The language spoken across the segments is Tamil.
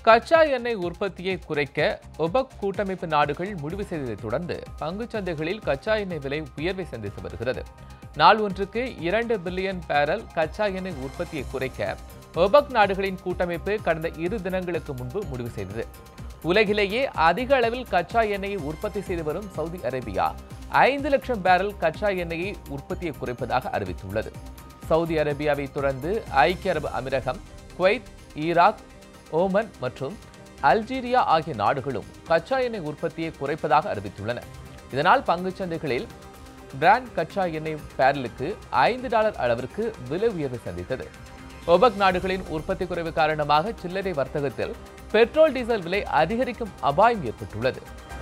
கச்சா எண்ணெய் உற்பத்தியை குறைக்க ஒபக் கூட்டமைப்பு நாடுகள் முடிவு செய்ததைத் தொடர்ந்து பங்குச் சந்தைகளில் கச்சா எண்ணெய் விலை உயர்வை சந்தித்து வருகிறது நாள் ஒன்றுக்கு இரண்டு பில்லியன் பேரல் கச்சா எண்ணெய் உற்பத்தியை குறைக்க ஒபக் நாடுகளின் கூட்டமைப்பு கடந்த இரு தினங்களுக்கு முன்பு முடிவு செய்தது உலகிலேயே அதிக அளவில் கச்சா எண்ணெயை உற்பத்தி செய்து வரும் சவுதி அரேபியா ஐந்து லட்சம் பேரல் கச்சா எண்ணெயை உற்பத்தியை குறைப்பதாக அறிவித்துள்ளது சவுதி அரேபியாவை தொடர்ந்து ஐக்கிய அரபு அமீரகம் குவைத் ஈராக் ஓமன் மற்றும் அல்ஜீரியா ஆகிய நாடுகளும் கச்சா எண்ணெய் உற்பத்தியை குறைப்பதாக அறிவித்துள்ளன இதனால் பங்குச் சந்தைகளில் பிராண்ட் கச்சா எண்ணெய் பேரலுக்கு ஐந்து டாலர் அளவிற்கு விலை உயர்வு சந்தித்தது ஒபக் நாடுகளின் உற்பத்தி குறைவு காரணமாக சில்லறை வர்த்தகத்தில் பெட்ரோல் டீசல் விலை அதிகரிக்கும் அபாயம் ஏற்பட்டுள்ளது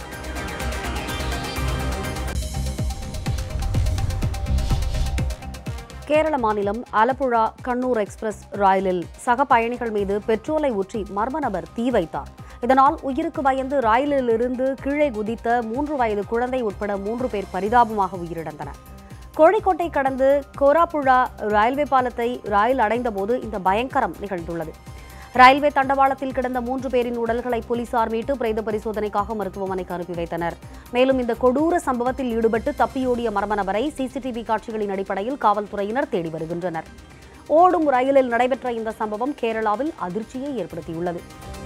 கேரள மாநிலம் ஆலப்புழா கண்ணூர் எக்ஸ்பிரஸ் ரயிலில் சக பயணிகள் மீது பெட்ரோலை ஊற்றி மர்ம நபர் தீ வைத்தார் இதனால் உயிருக்கு பயந்து ரயிலில் இருந்து கீழே குதித்த மூன்று வயது குழந்தை உட்பட மூன்று பேர் பரிதாபமாக உயிரிழந்தனர் கோழிக்கோட்டை கடந்து கோராப்புழா ரயில்வே பாலத்தை ரயில் அடைந்தபோது இந்த பயங்கரம் நிகழ்ந்துள்ளது ரயில்வே தண்டவாளத்தில் கிடந்த மூன்று பேரின் உடல்களை போலீசார் மீட்டு பிரேத பரிசோதனைக்காக மருத்துவமனைக்கு அனுப்பி வைத்தனர் மேலும் இந்த கொடூர சம்பவத்தில் ஈடுபட்டு தப்பியோடிய மர்ம நபரை சிசிடிவி காட்சிகளின் அடிப்படையில் காவல்துறையினர் தேடி வருகின்றனர் ஓடும் ரயிலில் நடைபெற்ற இந்த சம்பவம் கேரளாவில் அதிர்ச்சியை ஏற்படுத்தியுள்ளது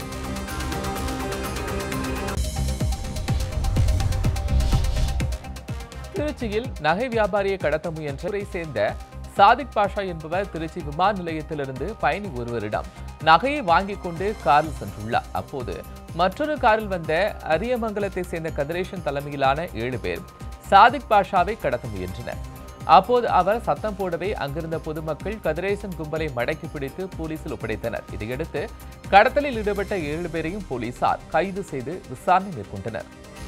திருச்சியில் நகை வியாபாரியை கடத்த முயன்றவரை சேர்ந்த சாதிக் பாஷா என்பவர் திருச்சி விமான நிலையத்திலிருந்து பயணி ஒருவரிடம் நகையை வாங்கிக் கொண்டு காரில் சென்றுள்ளார் அப்போது மற்றொரு காரில் வந்த அரியமங்கலத்தை சேர்ந்த கதிரேசன் தலைமையிலான ஏழு பேர் சாதிக் பாஷாவை கடத்த முயன்றனர் அப்போது அவர் சத்தம் போடவே அங்கிருந்த பொதுமக்கள் கதிரேசன் கும்பலை மடக்கி பிடித்து போலீசில் ஒப்படைத்தனர் இதையடுத்து கடத்தலில் ஈடுபட்ட ஏழு பேரையும் போலீசார் கைது செய்து விசாரணை மேற்கொண்டனர்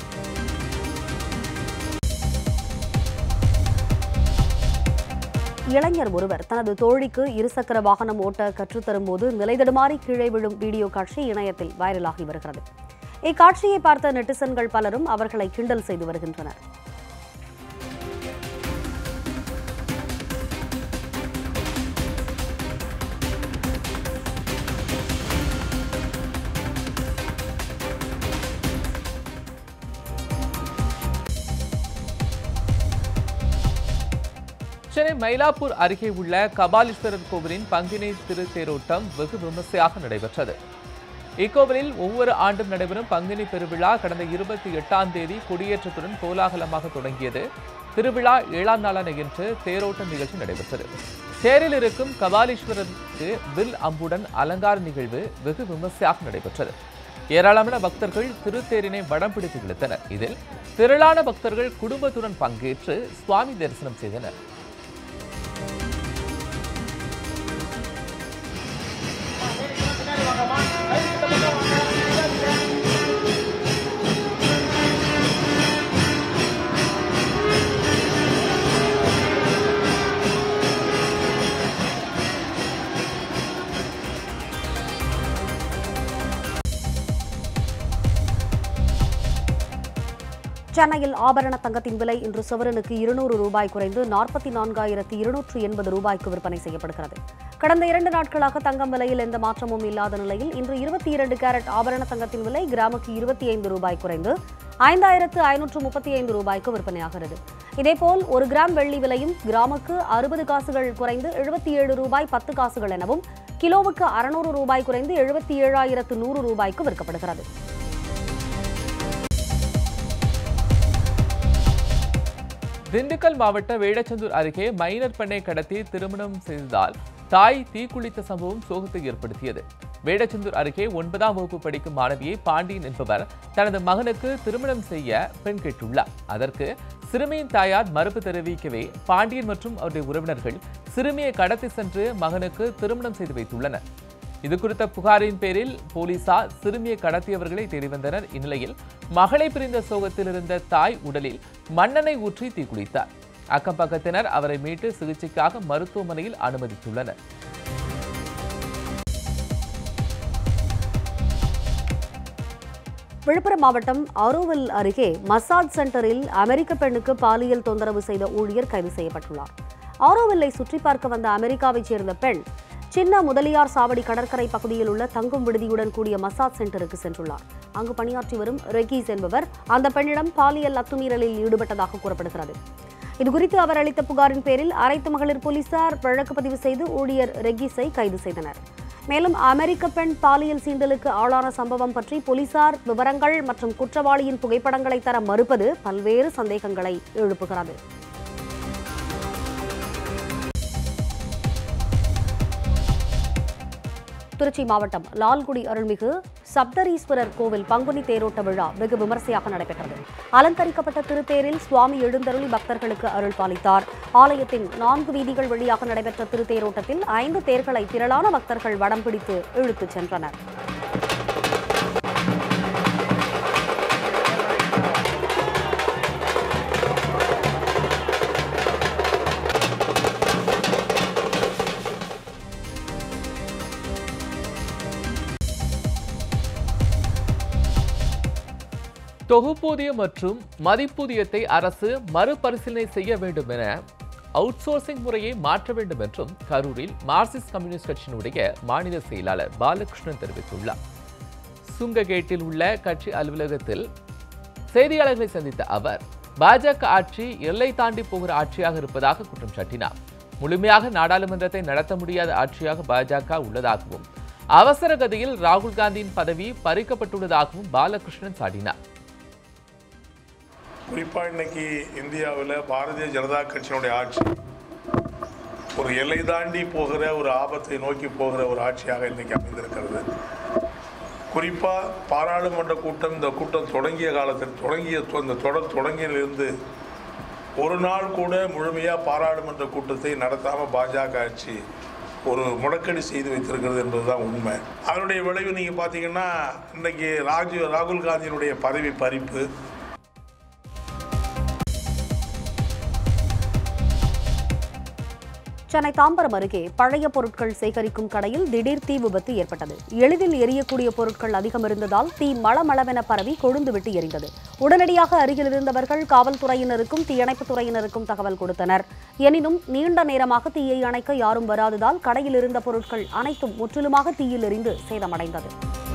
இளைஞர் ஒருவர் தனது தோழிக்கு இருசக்கர வாகனம் ஓட்ட கற்றுத்தரும்போது நிலைதடுமாறி கீழே விழும் வீடியோ காட்சி இணையத்தில் வைரலாகி வருகிறது இக்காட்சியை பார்த்த நெட்டிசன்கள் பலரும் அவர்களை கிண்டல் செய்து வருகின்றனர் சென்னை மயிலாப்பூர் அருகே உள்ள கபாலீஸ்வரர் கோவிலின் பங்கினை திருத்தேரோட்டம் வெகு விமர்சையாக நடைபெற்றது இக்கோவிலில் ஒவ்வொரு ஆண்டும் நடைபெறும் பங்கினி பெருவிழா கடந்த இருபத்தி எட்டாம் தேதி கொடியேற்றத்துடன் கோலாகலமாக தொடங்கியது திருவிழா ஏழாம் நாளான இன்று தேரோட்டம் நிகழ்ச்சி நடைபெற்றது தேரில் இருக்கும் கபாலீஸ்வரருக்கு வில் அம்புடன் அலங்கார நிகழ்வு வெகு விமர்சையாக நடைபெற்றது ஏராளமான பக்தர்கள் திருத்தேரினை வடம் பிடித்து இழுத்தனர் இதில் திரளான பக்தர்கள் குடும்பத்துடன் பங்கேற்று சுவாமி தரிசனம் செய்தனர் சென்னையில் ஆபரண தங்கத்தின் விலை இன்று சவரனுக்கு இருநூறு ரூபாய் குறைந்து நாற்பத்தி நான்காயிரத்தி இருநூற்று எண்பது ரூபாய்க்கு விற்பனை செய்யப்படுகிறது கடந்த இரண்டு நாட்களாக தங்கம் விலையில் எந்த மாற்றமும் இல்லாத நிலையில் இன்று இருபத்தி இரண்டு கேரட் ஆபரண தங்கத்தின் விலை கிராமுக்கு இருபத்தி ஐந்து ரூபாய் குறைந்து ஐந்தாயிரத்து ஐநூற்று முப்பத்தி ஐந்து ரூபாய்க்கு விற்பனையாகிறது இதேபோல் ஒரு கிராம் வெள்ளி விலையும் கிராமுக்கு அறுபது காசுகள் குறைந்து எழுபத்தி ஏழு ரூபாய் பத்து காசுகள் எனவும் கிலோவுக்கு அறுநூறு ரூபாய் குறைந்து எழுபத்தி ஏழாயிரத்து நூறு ரூபாய்க்கு விற்கப்படுகிறது திண்டுக்கல் மாவட்ட வேடச்சந்தூர் அருகே மைனர் பெண்ணை கடத்தி திருமணம் செய்ததால் தாய் தீக்குளித்த சம்பவம் சோகத்தை ஏற்படுத்தியது வேடச்சந்தூர் அருகே ஒன்பதாம் வகுப்பு படிக்கும் மாணவியை பாண்டியன் என்பவர் தனது மகனுக்கு திருமணம் செய்ய பெண் கேட்டுள்ளார் அதற்கு சிறுமியின் தாயார் மறுப்பு தெரிவிக்கவே பாண்டியன் மற்றும் அவருடைய உறவினர்கள் சிறுமியை கடத்தி சென்று மகனுக்கு திருமணம் செய்து வைத்துள்ளனர் இது குறித்த புகாரின் பேரில் போலீசார் சிறுமியை கடத்தியவர்களை தேடி வந்தனர் இந்நிலையில் மகளை பிரிந்த சோகத்தில் இருந்த தாய் உடலில் மண்ணெண்ணெய் ஊற்றி தீக்குளித்தார் அக்கம் பக்கத்தினர் அவரை மீட்டு சிகிச்சைக்காக மருத்துவமனையில் அனுமதித்துள்ளனர் விழுப்புரம் மாவட்டம் ஆரோவில் அருகே மசாஜ் சென்டரில் அமெரிக்க பெண்ணுக்கு பாலியல் தொந்தரவு செய்த ஊழியர் கைது செய்யப்பட்டுள்ளார் ஆரோவில்லை சுற்றி பார்க்க வந்த அமெரிக்காவைச் சேர்ந்த பெண் சின்ன முதலியார் சாவடி கடற்கரை பகுதியில் உள்ள தங்கும் விடுதியுடன் கூடிய மசாஜ் சென்டருக்கு சென்றுள்ளார் அங்கு பணியாற்றி வரும் ரெகீஸ் என்பவர் அந்த பெண்ணிடம் பாலியல் அத்துமீறலில் ஈடுபட்டதாக கூறப்படுகிறது இதுகுறித்து அவர் அளித்த புகாரின் பேரில் அரைத்து மகளிர் போலீசார் வழக்கு பதிவு செய்து ஊழியர் ரெகீஸை கைது செய்தனர் மேலும் அமெரிக்க பெண் பாலியல் சீண்டலுக்கு ஆளான சம்பவம் பற்றி போலீசார் விவரங்கள் மற்றும் குற்றவாளியின் புகைப்படங்களை தர மறுப்பது பல்வேறு சந்தேகங்களை எழுப்புகிறது திருச்சி மாவட்டம் லால்குடி அருள்மிகு சப்தரீஸ்வரர் கோவில் பங்குனி தேரோட்ட விழா வெகு விமர்சையாக நடைபெற்றது அலங்கரிக்கப்பட்ட திருத்தேரில் சுவாமி எழுந்தருளி பக்தர்களுக்கு அருள் பாலித்தார் ஆலயத்தின் நான்கு வீதிகள் வழியாக நடைபெற்ற திருத்தேரோட்டத்தில் ஐந்து தேர்களை திரளான பக்தர்கள் வடம் பிடித்து இழுத்துச் சென்றனர் தொகுப்பூதியம் மற்றும் மதிப்பூதியத்தை அரசு மறுபரிசீலனை செய்ய வேண்டும் என அவுட்சோர்சிங் முறையை மாற்ற வேண்டும் என்றும் கரூரில் மார்க்சிஸ்ட் கம்யூனிஸ்ட் கட்சியினுடைய மாநில செயலாளர் பாலகிருஷ்ணன் தெரிவித்துள்ளார் சுங்ககேட்டில் உள்ள கட்சி அலுவலகத்தில் செய்தியாளர்களை சந்தித்த அவர் பாஜக ஆட்சி எல்லை தாண்டி போகிற ஆட்சியாக இருப்பதாக குற்றம் சாட்டினார் முழுமையாக நாடாளுமன்றத்தை நடத்த முடியாத ஆட்சியாக பாஜக உள்ளதாகவும் அவசர கதியில் ராகுல் காந்தியின் பதவி பறிக்கப்பட்டுள்ளதாகவும் பாலகிருஷ்ணன் சாடினார் குறிப்பாக இன்னைக்கு இந்தியாவில் பாரதிய ஜனதா கட்சியினுடைய ஆட்சி ஒரு எல்லை தாண்டி போகிற ஒரு ஆபத்தை நோக்கி போகிற ஒரு ஆட்சியாக இன்னைக்கு அமைந்திருக்கிறது குறிப்பாக பாராளுமன்ற கூட்டம் இந்த கூட்டம் தொடங்கிய காலத்தில் தொடங்கிய இந்த தொடர் தொடங்கியிலிருந்து ஒரு நாள் கூட முழுமையாக பாராளுமன்ற கூட்டத்தை நடத்தாமல் பாஜக ஆட்சி ஒரு முடக்கடி செய்து வைத்திருக்கிறது என்பதுதான் உண்மை அதனுடைய விளைவு நீங்கள் பார்த்தீங்கன்னா இன்னைக்கு ராஜீவ் ராகுல் காந்தியினுடைய பதவி பறிப்பு சென்னை தாம்பரம் அருகே பழைய பொருட்கள் சேகரிக்கும் கடையில் திடீர் தீ விபத்து ஏற்பட்டது எளிதில் எரியக்கூடிய பொருட்கள் அதிகம் இருந்ததால் தீ மளமளவென பரவி கொழுந்துவிட்டு எரிந்தது உடனடியாக அருகில் இருந்தவர்கள் காவல்துறையினருக்கும் தீயணைப்புத் துறையினருக்கும் தகவல் கொடுத்தனர் எனினும் நீண்ட நேரமாக தீயை அணைக்க யாரும் வராததால் கடையில் இருந்த பொருட்கள் அனைத்தும் முற்றிலுமாக தீயில் எரிந்து சேதமடைந்தது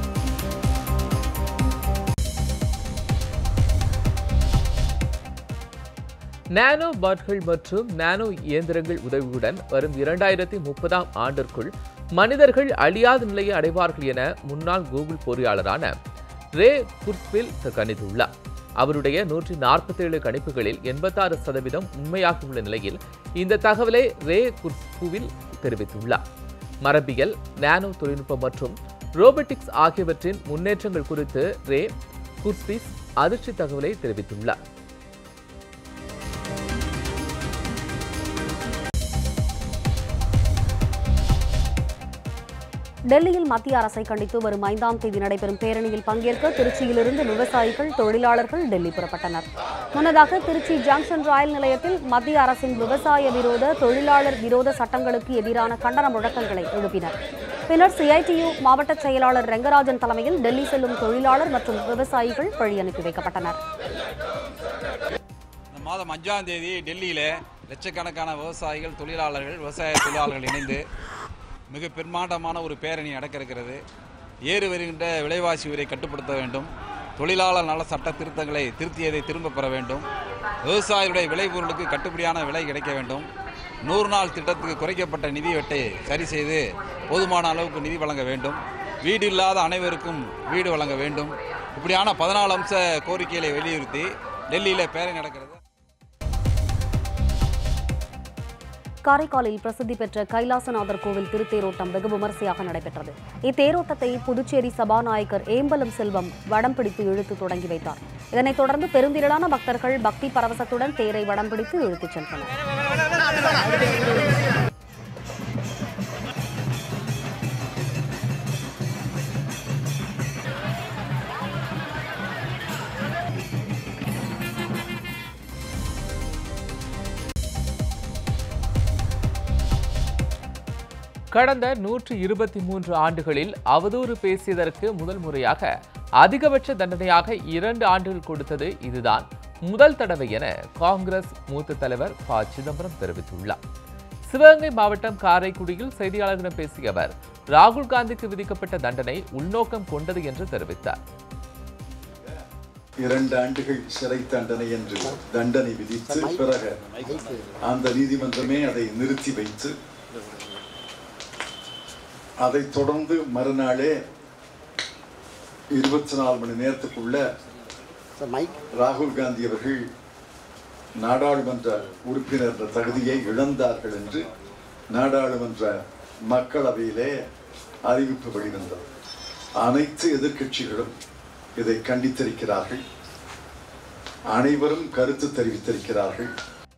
நானோ பாட்கள் மற்றும் நானோ இயந்திரங்கள் உதவியுடன் வரும் இரண்டாயிரத்தி முப்பதாம் ஆண்டிற்குள் மனிதர்கள் அழியாத நிலையை அடைவார்கள் என முன்னாள் கூகுள் பொறியாளரான ரே குர்ட்வில் கணித்துள்ளார் அவருடைய நூற்றி நாற்பத்தேழு கணிப்புகளில் எண்பத்தாறு சதவீதம் உண்மையாக உள்ள நிலையில் இந்த தகவலை ரே குர்ட்குவில் தெரிவித்துள்ளார் மரபியல் நானோ தொழில்நுட்பம் மற்றும் ரோபோட்டிக்ஸ் ஆகியவற்றின் முன்னேற்றங்கள் குறித்து ரே குர்ஸ்பிஸ் அதிர்ச்சி தகவலை தெரிவித்துள்ளார் டெல்லியில் மத்திய அரசை கண்டித்து வரும் ஐந்தாம் தேதி நடைபெறும் பேரணியில் பங்கேற்க திருச்சியிலிருந்து விவசாயிகள் தொழிலாளர்கள் டெல்லி புறப்பட்டனர் முன்னதாக திருச்சி ஜங்ஷன் ரயில் நிலையத்தில் மத்திய அரசின் விவசாய விரோத தொழிலாளர் விரோத சட்டங்களுக்கு எதிரான கண்டன முழக்கங்களை எழுப்பினர் பின்னர் சிஐடியு மாவட்ட செயலாளர் ரெங்கராஜன் தலைமையில் டெல்லி செல்லும் தொழிலாளர் மற்றும் விவசாயிகள் வழி அனுப்பி வைக்கப்பட்டனர் இந்த மாதம் அஞ்சாம் தேதி டெல்லியில் லட்சக்கணக்கான விவசாயிகள் தொழிலாளர்கள் விவசாய தொழிலாளர்கள் இணைந்து மிக பெரும்பாண்டமான ஒரு பேரணி நடக்க இருக்கிறது ஏறு வருகின்ற விலைவாசி உயரை கட்டுப்படுத்த வேண்டும் தொழிலாளர் நல சட்ட திருத்தங்களை திருத்தியதை திரும்ப பெற வேண்டும் விவசாயிகளுடைய விளைபொருளுக்கு கட்டுப்படியான விலை கிடைக்க வேண்டும் நூறு நாள் திட்டத்துக்கு குறைக்கப்பட்ட நிதி வெட்டை சரி செய்து போதுமான அளவுக்கு நிதி வழங்க வேண்டும் வீடு இல்லாத அனைவருக்கும் வீடு வழங்க வேண்டும் இப்படியான பதினாலு அம்ச கோரிக்கைகளை வலியுறுத்தி டெல்லியில் பேரணி நடக்கிறது காரைக்காலில் பிரசித்தி பெற்ற கைலாசநாதர் கோவில் திருத்தேரோட்டம் வெகு விமர்சையாக நடைபெற்றது இத்தேரோட்டத்தை புதுச்சேரி சபாநாயகர் ஏம்பலம் செல்வம் வடம் பிடித்து இழுத்து தொடங்கி வைத்தார் இதனைத் தொடர்ந்து பெருந்திரளான பக்தர்கள் பக்தி பரவசத்துடன் தேரை வடம் பிடித்து இழுத்துச் சென்றனர் கடந்த நூற்று இருபத்தி மூன்று ஆண்டுகளில் அவதூறு பேசியதற்கு முதல் முறையாக அதிகபட்ச தண்டனையாக இரண்டு ஆண்டுகள் கொடுத்தது இதுதான் முதல் தடவை என காங்கிரஸ் மூத்த தலைவர் ப சிதம்பரம் தெரிவித்துள்ளார் சிவகங்கை மாவட்டம் காரைக்குடியில் செய்தியாளர்களிடம் பேசிய அவர் ராகுல் காந்திக்கு விதிக்கப்பட்ட தண்டனை உள்நோக்கம் கொண்டது என்று தெரிவித்தார் இரண்டு ஆண்டுகள் சிறை தண்டனை என்று தண்டனை விதித்து பிறகு அந்த நீதிமன்றமே அதை நிறுத்தி வைத்து அதைத் தொடர்ந்து மறுநாளே இருபத்தி நாலு மணி நேரத்துக்குள்ள ராகுல் காந்தி அவர்கள் நாடாளுமன்ற உறுப்பினர் என்ற தகுதியை இழந்தார்கள் என்று நாடாளுமன்ற மக்களவையிலே அறிவிப்பு வெளிவந்தது அனைத்து எதிர்க்கட்சிகளும் இதை கண்டித்திருக்கிறார்கள் அனைவரும் கருத்து தெரிவித்திருக்கிறார்கள்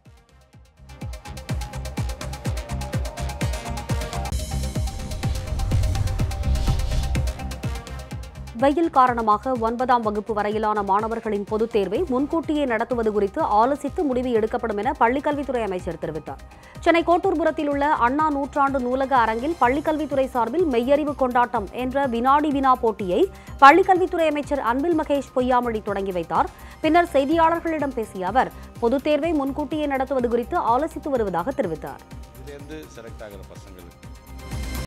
வெயில் காரணமாக ஒன்பதாம் வகுப்பு வரையிலான மாணவர்களின் பொதுத் தேர்வை முன்கூட்டியே நடத்துவது குறித்து ஆலோசித்து முடிவு எடுக்கப்படும் என பள்ளிக்கல்வித்துறை அமைச்சர் தெரிவித்தார் சென்னை கோட்டூர்புரத்தில் உள்ள அண்ணா நூற்றாண்டு நூலக அரங்கில் பள்ளிக்கல்வித்துறை சார்பில் மெய்யறிவு கொண்டாட்டம் என்ற வினாடி வினா போட்டியை பள்ளிக்கல்வித்துறை அமைச்சர் அன்பில் மகேஷ் பொய்யாமொழி தொடங்கி வைத்தார் பின்னர் செய்தியாளர்களிடம் பேசிய அவர் பொதுத் தேர்வை முன்கூட்டியே நடத்துவது குறித்து ஆலோசித்து வருவதாக தெரிவித்தார் இதுலேருந்து செலக்ட் ஆகிற பசங்களுக்கு